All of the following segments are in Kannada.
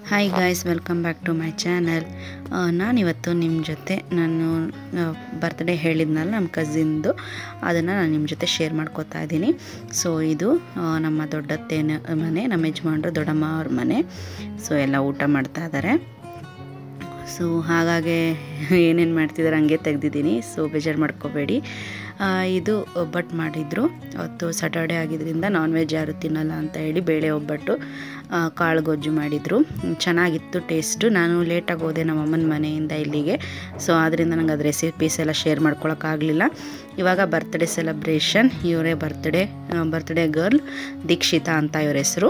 hi guys welcome back to my channel ನಾನಿವತ್ತು ನಿಮ್ಮ ಜೊತೆ ನಾನು ಬರ್ತ್ಡೇ ಹೇಳಿದ್ನಲ್ಲ ನಮ್ಮ ಕಸಿನ್ದು ಅದನ್ನು ನಾನು ನಿಮ್ಮ ಜೊತೆ ಶೇರ್ ಮಾಡ್ಕೋತಾ ಇದ್ದೀನಿ ಸೊ ಇದು ಆ, ನಮ್ಮ ದೊಡ್ಡತ್ತೇನ ಮನೆ ನಮ್ಮ ಯಜಮಾನ್ರು ದೊಡ್ಡಮ್ಮ ಅವ್ರ ಮನೆ ಸೊ ಎಲ್ಲ ಊಟ ಮಾಡ್ತಾ ಇದ್ದಾರೆ ಸೊ ಹಾಗಾಗಿ ಏನೇನು ಮಾಡ್ತಿದ್ದಾರೆ ಹಂಗೆ ತೆಗ್ದಿದ್ದೀನಿ ಸೊ ಬೇಜಾರು ಮಾಡ್ಕೋಬೇಡಿ ಆ, ಇದು ಒಬ್ಬಟ್ಟು ಮಾಡಿದರು ಅವತ್ತು ಸಟರ್ಡೆ ಆಗಿದ್ದರಿಂದ ನಾನ್ ವೆಜ್ ಯಾರು ತಿನ್ನಲ್ಲ ಅಂತ ಹೇಳಿ ಬೇಳೆ ಒಬ್ಬಟ್ಟು ಆ, ಕಾಳು ಗೊಜ್ಜು ಮಾಡಿದರು ಚೆನ್ನಾಗಿತ್ತು ಟೇಸ್ಟು ನಾನು ಲೇಟಾಗಿ ಹೋದೆ ನಮ್ಮ ಅಮ್ಮನ ಮನೆಯಿಂದ ಇಲ್ಲಿಗೆ ಸೊ ಆದ್ದರಿಂದ ನಂಗೆ ಅದು ರೆಸಿಪೀಸ್ ಎಲ್ಲ ಶೇರ್ ಮಾಡ್ಕೊಳಕ್ಕಾಗಲಿಲ್ಲ ಇವಾಗ ಬರ್ತ್ಡೇ ಸೆಲೆಬ್ರೇಷನ್ ಇವರೇ ಬರ್ತ್ಡೇ ಬರ್ತ್ಡೇ ಗರ್ಲ್ ದೀಕ್ಷಿತಾ ಅಂತ ಇವ್ರ ಹೆಸರು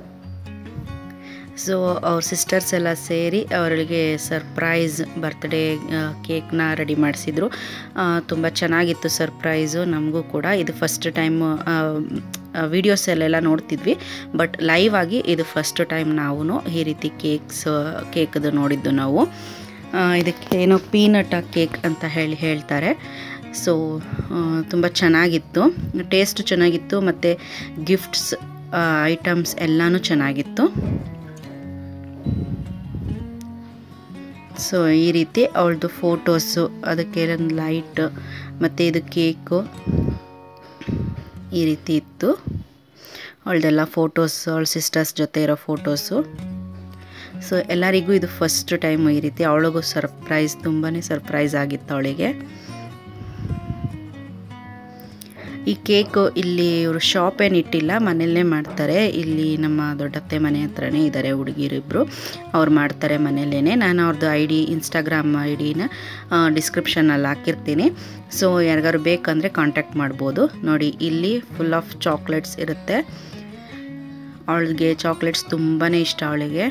ಸೊ ಅವ್ರ ಸಿಸ್ಟರ್ಸ್ ಎಲ್ಲ ಸೇರಿ ಅವರಿಗೆ ಸರ್ಪ್ರೈಸ್ ಬರ್ತ್ಡೇ ಕೇಕ್ನ ರೆಡಿ ಮಾಡಿಸಿದ್ರು ತುಂಬ ಚೆನ್ನಾಗಿತ್ತು ಸರ್ಪ್ರೈಸು ನಮಗೂ ಕೂಡ ಇದು ಫಸ್ಟ್ ಟೈಮ್ ವೀಡಿಯೋಸಲ್ಲೆಲ್ಲ ನೋಡ್ತಿದ್ವಿ ಬಟ್ ಲೈವ್ ಆಗಿ ಇದು ಫಸ್ಟ್ ಟೈಮ್ ನಾವು ಈ ರೀತಿ ಕೇಕ್ಸ್ ಕೇಕ್ದು ನೋಡಿದ್ದು ನಾವು ಆ, ಇದಕ್ಕೆ ಏನೋ ಪೀನಟ್ ಕೇಕ್ ಅಂತ ಹೇಳಿ ಹೇಳ್ತಾರೆ ಸೊ ತುಂಬ ಚೆನ್ನಾಗಿತ್ತು ಟೇಸ್ಟ್ ಚೆನ್ನಾಗಿತ್ತು ಮತ್ತು ಗಿಫ್ಟ್ಸ್ ಐಟಮ್ಸ್ ಎಲ್ಲನೂ ಚೆನ್ನಾಗಿತ್ತು ಸೊ ಈ ರೀತಿ ಅವಳದು ಫೋಟೋಸು ಅದಕ್ಕೆ ಒಂದು ಲೈಟ್ ಮತ್ತು ಇದು ಕೇಕು ಈ ರೀತಿ ಇತ್ತು ಅವಳದೆಲ್ಲ ಫೋಟೋಸ್ ಅವಳ ಸಿಸ್ಟರ್ಸ್ ಜೊತೆ ಇರೋ ಫೋಟೋಸು ಸೊ ಎಲ್ಲರಿಗೂ ಇದು ಫಸ್ಟ್ ಟೈಮು ಈ ರೀತಿ ಅವಳಿಗೂ ಸರ್ಪ್ರೈಸ್ ತುಂಬಾ ಸರ್ಪ್ರೈಸ್ ಆಗಿತ್ತು ಅವಳಿಗೆ ಈ ಕೇಕು ಇಲ್ಲಿ ಇವರು ಶಾಪ್ ಏನು ಇಟ್ಟಿಲ್ಲ ಮನೆಯಲ್ಲೇ ಮಾಡ್ತಾರೆ ಇಲ್ಲಿ ನಮ್ಮ ದೊಡ್ಡತ್ತೆ ಮನೆ ಹತ್ರನೇ ಇದ್ದಾರೆ ಹುಡುಗಿರಿಬ್ಬರು ಅವ್ರು ಮಾಡ್ತಾರೆ ಮನೆಯಲ್ಲೇ ನಾನು ಅವ್ರದ್ದು ಐ ಡಿ ಇನ್ಸ್ಟಾಗ್ರಾಮ್ ಐ ಡಿನ ಡಿಸ್ಕ್ರಿಪ್ಷನಲ್ಲಿ ಹಾಕಿರ್ತೀನಿ ಸೊ ಯಾರಿಗಾರು ಬೇಕಂದರೆ ಕಾಂಟ್ಯಾಕ್ಟ್ ಮಾಡ್ಬೋದು ನೋಡಿ ಇಲ್ಲಿ ಫುಲ್ ಆಫ್ ಚಾಕ್ಲೇಟ್ಸ್ ಇರುತ್ತೆ ಅವಳಿಗೆ ಚಾಕ್ಲೇಟ್ಸ್ ತುಂಬಾ ಇಷ್ಟ ಅವಳಿಗೆ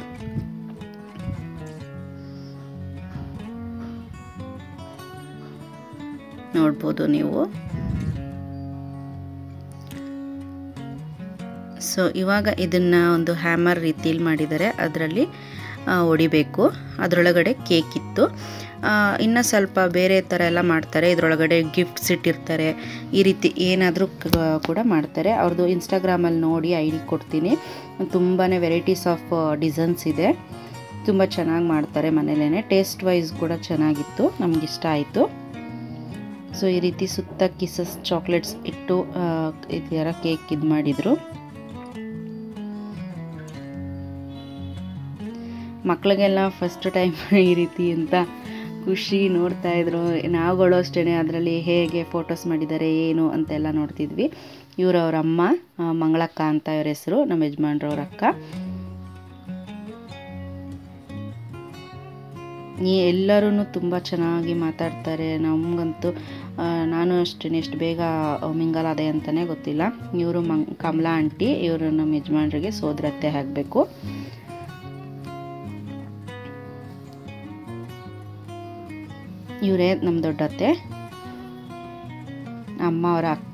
ನೋಡ್ಬೋದು ನೀವು ಸೊ ಇವಾಗ ಇದನ್ನು ಒಂದು ಹ್ಯಾಮರ್ ರೀತಿಯಲ್ಲಿ ಮಾಡಿದ್ದಾರೆ ಅದರಲ್ಲಿ ಹೊಡಿಬೇಕು ಅದರೊಳಗಡೆ ಕೇಕ್ ಇತ್ತು ಇನ್ನು ಸ್ವಲ್ಪ ಬೇರೆ ಥರ ಎಲ್ಲ ಮಾಡ್ತಾರೆ ಇದರೊಳಗಡೆ ಗಿಫ್ಟ್ಸ್ ಇಟ್ಟಿರ್ತಾರೆ ಈ ರೀತಿ ಏನಾದರೂ ಕೂಡ ಮಾಡ್ತಾರೆ ಅವ್ರದ್ದು ಇನ್ಸ್ಟಾಗ್ರಾಮಲ್ಲಿ ನೋಡಿ ಐ ಡಿ ಕೊಡ್ತೀನಿ ತುಂಬಾ ವೆರೈಟೀಸ್ ಆಫ್ ಡಿಸೈನ್ಸ್ ಇದೆ ತುಂಬ ಚೆನ್ನಾಗಿ ಮಾಡ್ತಾರೆ ಮನೇಲೇ ಟೇಸ್ಟ್ ವೈಸ್ ಕೂಡ ಚೆನ್ನಾಗಿತ್ತು ನಮಗಿಷ್ಟ ಆಯಿತು ಸೊ ಈ ರೀತಿ ಸುತ್ತ ಕಿಸಸ್ ಚಾಕ್ಲೇಟ್ಸ್ ಇಟ್ಟು ಈ ಥರ ಕೇಕ್ ಇದು ಮಾಡಿದರು ಮಕ್ಕಳಿಗೆಲ್ಲ ಫಸ್ಟ್ ಟೈಮ್ ಈ ರೀತಿ ಅಂತ ಖುಷಿ ನೋಡ್ತಾ ಇದ್ರು ನಾವುಗಳು ಅಷ್ಟೇ ಅದರಲ್ಲಿ ಹೇಗೆ ಫೋಟೋಸ್ ಮಾಡಿದ್ದಾರೆ ಏನು ಅಂತೆಲ್ಲ ನೋಡ್ತಿದ್ವಿ ಇವರು ಅವ್ರ ಅಮ್ಮ ಆ, ಮಂಗಳಕ್ಕ ಅಂತ ಇವ್ರ ಹೆಸರು ನಮ್ಮ ಯಜಮಾನ್ರವ್ರ ಅಕ್ಕ ಈ ಎಲ್ಲರೂ ತುಂಬ ಚೆನ್ನಾಗಿ ಮಾತಾಡ್ತಾರೆ ನಮಗಂತೂ ಆ, ನಾನು ಅಷ್ಟೇ ಎಷ್ಟು ಬೇಗ ಮಿಂಗಲ್ ಅದೇ ಅಂತಲೇ ಗೊತ್ತಿಲ್ಲ ಇವರು ಮಂಗ್ ಕಮಲಾ ಆಂಟಿ ಇವರು ನಮ್ಮ ಯಜಮಾನ್ರಿಗೆ ಸೋದರತ್ತೆ ಆಗಬೇಕು ಇವರೇ ನಮ್ಮ ದೊಡ್ಡತ್ತೆ ಅಮ್ಮ ಅವರ ಅಕ್ಕ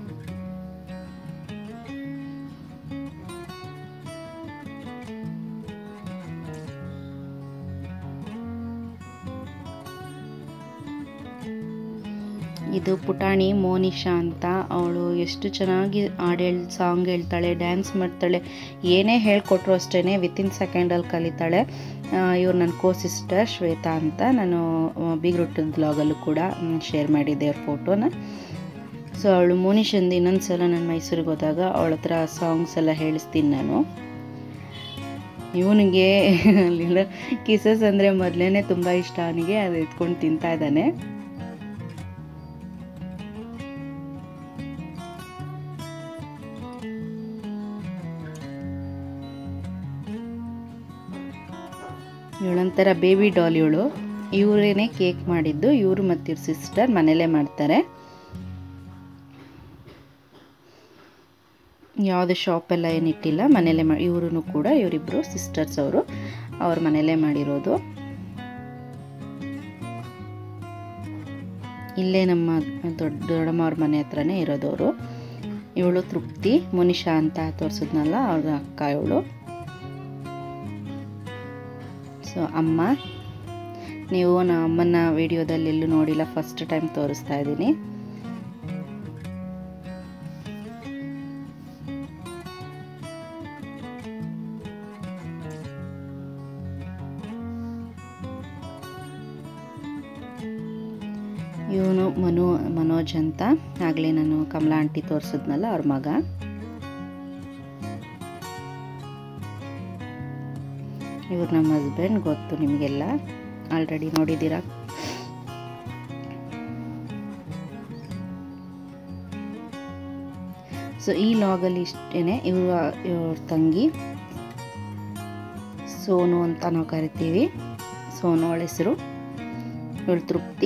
ಇದು ಪುಟಾಣಿ ಮೋನಿಶಾ ಅಂತ ಅವಳು ಎಷ್ಟು ಚೆನ್ನಾಗಿ ಹಾಡು ಹೇಳ್ ಸಾಂಗ್ ಹೇಳ್ತಾಳೆ ಡ್ಯಾನ್ಸ್ ಮಾಡ್ತಾಳೆ ಏನೇ ಹೇಳ್ಕೊಟ್ರು ಅಷ್ಟೇ ವಿತಿನ್ ಸೆಕೆಂಡಲ್ಲಿ ಕಲಿತಾಳೆ ಇವ್ರು ನನ್ನ ಕೋ ಸಿಸ್ಟರ್ ಶ್ವೇತಾ ಅಂತ ನಾನು ಬೀಗ್ರೊಟ್ಟದ ಬ್ಲಾಗಲ್ಲೂ ಕೂಡ ಶೇರ್ ಮಾಡಿದ್ದೆ ಅವ್ರ ಫೋಟೋನ ಸೊ ಅವಳು ಮೋನಿಶಂದು ಇನ್ನೊಂದು ಸಲ ನಾನು ಮೈಸೂರಿಗೆ ಹೋದಾಗ ಅವಳ ಹತ್ರ ಸಾಂಗ್ಸ್ ಎಲ್ಲ ಹೇಳಿಸ್ತೀನಿ ನಾನು ಇವನಿಗೆ ಅಲ್ಲಿಲ್ಲ ಕಿಸಸ್ ಅಂದರೆ ಮೊದಲೇ ತುಂಬ ಇಷ್ಟ ಅವನಿಗೆ ಅದು ಎತ್ಕೊಂಡು ತಿಂತಾ ಇದ್ದಾನೆ ಇವಳೊಂಥರ ಬೇಬಿ ಡಾಲ್ ಇವಳು ಇವರೇನೆ ಕೇಕ್ ಮಾಡಿದ್ದು ಇವರು ಮತ್ತು ಇವ್ರ ಸಿಸ್ಟರ್ ಮನೇಲೇ ಮಾಡ್ತಾರೆ ಯಾವುದೇ ಶಾಪೆಲ್ಲ ಏನಿಟ್ಟಿಲ್ಲ ಮನೇಲೇ ಮಾಡಿ ಇವರು ಕೂಡ ಇವರಿಬ್ಬರು ಸಿಸ್ಟರ್ಸ್ ಅವರು ಅವ್ರ ಮನೇಲೇ ಮಾಡಿರೋದು ಇಲ್ಲೇ ನಮ್ಮ ದೊಡ್ಡ ದೊಡ್ಡಮ್ಮ ಅವ್ರ ಮನೆ ಹತ್ರನೇ ಇರೋದವರು ಇವಳು ತೃಪ್ತಿ ಮುನಿಷಾ ಅಂತ ತೋರಿಸಿದ್ನಲ್ಲ ಅವ್ರ ಅಕ್ಕ ಇವಳು ಸೊ ಅಮ್ಮ ನೀವು ನಮ್ಮ ಅಮ್ಮನ ವಿಡಿಯೋದಲ್ಲಿ ಎಲ್ಲೂ ನೋಡಿಲ್ಲ ಫಸ್ಟ್ ಟೈಮ್ ತೋರಿಸ್ತಾ ಇದ್ದೀನಿ ಇವನು ಮನು ಮನೋಜ್ ಅಂತ ಆಗಲೇ ನಾನು ಕಮಲಾ ಆಂಟಿ ತೋರಿಸಿದ್ನಲ್ಲ ಅವ್ರ ಮಗ ಇವ್ರು ನಮ್ಮ ಹಸ್ಬೆಂಡ್ ಗೊತ್ತು ನಿಮಗೆಲ್ಲ ಆಲ್ರೆಡಿ ನೋಡಿದ್ದೀರಾ ಸೊ ಈ ಲಾಗಲ್ಲಿ ಇಷ್ಟೇ ಇವ್ರ ಇವ್ರ ತಂಗಿ ಸೋನು ಅಂತ ನಾವು ಕರಿತೀವಿ ಸೋನು ಅವಳ ಹೆಸರು ಇವಳು ತೃಪ್ತಿ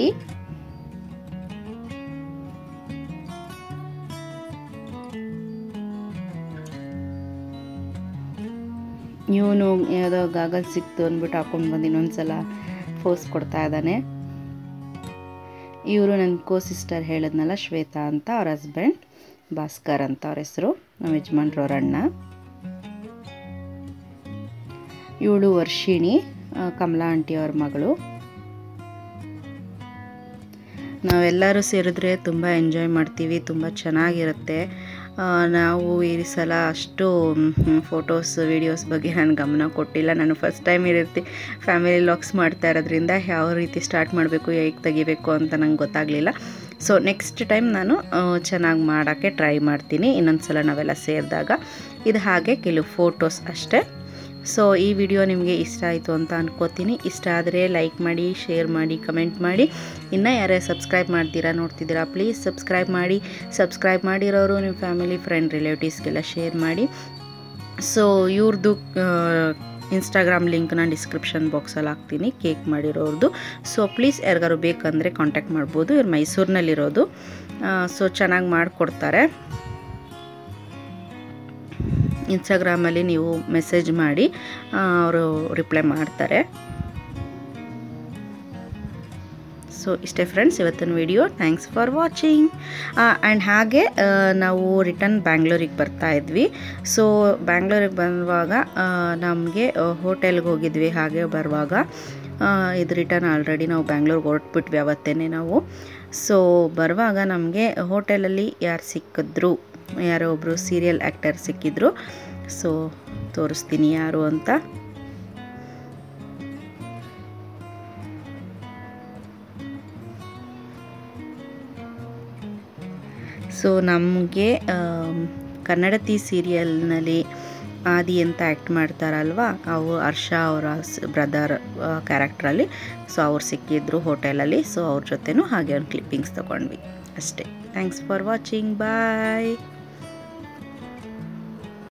ಇವನು ಯಾವುದೋ ಗಾಗಲ್ ಸಿಕ್ತು ಅಂದ್ಬಿಟ್ಟು ಹಾಕೊಂಡು ಬಂದು ಇನ್ನೊಂದ್ಸಲ ಫೋರ್ಸ್ ಕೊಡ್ತಾ ಇದ್ದಾನೆ ಇವರು ನನ್ನ ಕೋ ಸಿಸ್ಟರ್ ಹೇಳಿದ್ನಲ್ಲ ಶ್ವೇತಾ ಅಂತ ಅವ್ರ ಹಸ್ಬೆಂಡ್ ಭಾಸ್ಕರ್ ಅಂತ ಅವ್ರ ಹೆಸರು ನಮ್ಮ ಯಜಮಾನ್ರವ್ರ ಅಣ್ಣ ಇವಳು ವರ್ಷಿಣಿ ಕಮಲಾ ಆಂಟಿ ಅವ್ರ ಮಗಳು ನಾವೆಲ್ಲರೂ ಸೇರಿದ್ರೆ ತುಂಬ ಎಂಜಾಯ್ ಮಾಡ್ತೀವಿ ತುಂಬ ಚೆನ್ನಾಗಿರುತ್ತೆ ನಾವು ಈ ಸಲ ಅಷ್ಟು ಫೋಟೋಸ್ ವೀಡಿಯೋಸ್ ಬಗ್ಗೆ ನಾನು ಗಮನ ಕೊಟ್ಟಿಲ್ಲ ನಾನು ಫಸ್ಟ್ ಟೈಮ್ ಈ ರೀತಿ ಫ್ಯಾಮಿಲಿ ಲಾಕ್ಸ್ ಮಾಡ್ತಾ ಇರೋದ್ರಿಂದ ಯಾವ ರೀತಿ ಸ್ಟಾರ್ಟ್ ಮಾಡಬೇಕು ಹೇಗೆ ತೆಗಿಬೇಕು ಅಂತ ನಂಗೆ ಗೊತ್ತಾಗಲಿಲ್ಲ ಸೊ ನೆಕ್ಸ್ಟ್ ಟೈಮ್ ನಾನು ಚೆನ್ನಾಗಿ ಮಾಡೋಕ್ಕೆ ಟ್ರೈ ಮಾಡ್ತೀನಿ ಇನ್ನೊಂದು ಸಲ ನಾವೆಲ್ಲ ಸೇರಿದಾಗ ಇದು ಹಾಗೆ ಕೆಲವು ಫೋಟೋಸ್ ಅಷ್ಟೇ ಸೊ ಈ ವಿಡಿಯೋ ನಿಮಗೆ ಇಷ್ಟ ಆಯಿತು ಅಂತ ಅನ್ಕೋತೀನಿ ಇಷ್ಟ ಆದರೆ ಲೈಕ್ ಮಾಡಿ ಶೇರ್ ಮಾಡಿ ಕಮೆಂಟ್ ಮಾಡಿ ಇನ್ನೂ ಯಾರ್ಯಾರು ಸಬ್ಸ್ಕ್ರೈಬ್ ಮಾಡ್ತೀರಾ ನೋಡ್ತಿದ್ದೀರಾ ಪ್ಲೀಸ್ ಸಬ್ಸ್ಕ್ರೈಬ್ ಮಾಡಿ ಸಬ್ಸ್ಕ್ರೈಬ್ ಮಾಡಿರೋರು ನಿಮ್ಮ ಫ್ಯಾಮಿಲಿ ಫ್ರೆಂಡ್ ರಿಲೇಟಿವ್ಸ್ಗೆಲ್ಲ ಶೇರ್ ಮಾಡಿ ಸೊ ಇವ್ರದ್ದು ಇನ್ಸ್ಟಾಗ್ರಾಮ್ ಲಿಂಕ್ನ ಡಿಸ್ಕ್ರಿಪ್ಷನ್ ಬಾಕ್ಸಲ್ಲಿ ಹಾಕ್ತೀನಿ ಕೇಕ್ ಮಾಡಿರೋರ್ದು ಸೊ ಪ್ಲೀಸ್ ಯಾರಿಗಾರು ಬೇಕಂದರೆ ಕಾಂಟ್ಯಾಕ್ಟ್ ಮಾಡ್ಬೋದು ಇವ್ರು ಮೈಸೂರಿನಲ್ಲಿರೋದು ಸೊ ಚೆನ್ನಾಗಿ ಮಾಡಿಕೊಡ್ತಾರೆ ಇನ್ಸ್ಟಾಗ್ರಾಮಲ್ಲಿ ನೀವು ಮೆಸೇಜ್ ಮಾಡಿ ಅವರು ರಿಪ್ಲೈ ಮಾಡ್ತಾರೆ ಸೊ ಇಷ್ಟೇ ಫ್ರೆಂಡ್ಸ್ ಇವತ್ತಿನ video thanks for watching and ಹಾಗೆ ನಾವು ರಿಟರ್ನ್ ಬ್ಯಾಂಗ್ಳೂರಿಗೆ ಬರ್ತಾ ಇದ್ವಿ ಸೊ ಬ್ಯಾಂಗ್ಳೂರಿಗೆ ಬರುವಾಗ ನಮಗೆ ಹೋಟೆಲ್ಗೆ ಹೋಗಿದ್ವಿ ಹಾಗೆ ಬರುವಾಗ ಇದು ರಿಟರ್ನ್ ಆಲ್ರೆಡಿ ನಾವು ಬ್ಯಾಂಗ್ಳೂರ್ಗೆ ಹೊರಟ್ಬಿಟ್ವಿ ಅವತ್ತೇ ನಾವು ಸೊ ಬರುವಾಗ ನಮಗೆ ಹೋಟೆಲಲ್ಲಿ ಯಾರು ಸಿಕ್ಕಿದ್ರು ಯಾರೋ ಒಬ್ಬರು ಸೀರಿಯಲ್ ಆ್ಯಕ್ಟರ್ ಸಿಕ್ಕಿದ್ರು ಸೊ ತೋರಿಸ್ತೀನಿ ಯಾರು ಅಂತ ಸೊ ನಮಗೆ ಕನ್ನಡತಿ ಸೀರಿಯಲ್ನಲ್ಲಿ ಆದಿ ಅಂತ ಆ್ಯಕ್ಟ್ ಮಾಡ್ತಾರಲ್ವ ಅವು ಹರ್ಷ ಅವರ ಬ್ರದರ್ ಕ್ಯಾರೆಕ್ಟ್ರಲ್ಲಿ ಸೊ ಅವ್ರು ಸಿಕ್ಕಿದ್ರು ಹೋಟೆಲಲ್ಲಿ ಸೊ ಅವ್ರ ಜೊತೆನೂ ಹಾಗೆ ಒಂದು ಕ್ಲಿಪ್ಪಿಂಗ್ಸ್ ತೊಗೊಂಡ್ವಿ ಅಷ್ಟೇ ಥ್ಯಾಂಕ್ಸ್ ಫಾರ್ ವಾಚಿಂಗ್ ಬಾಯ್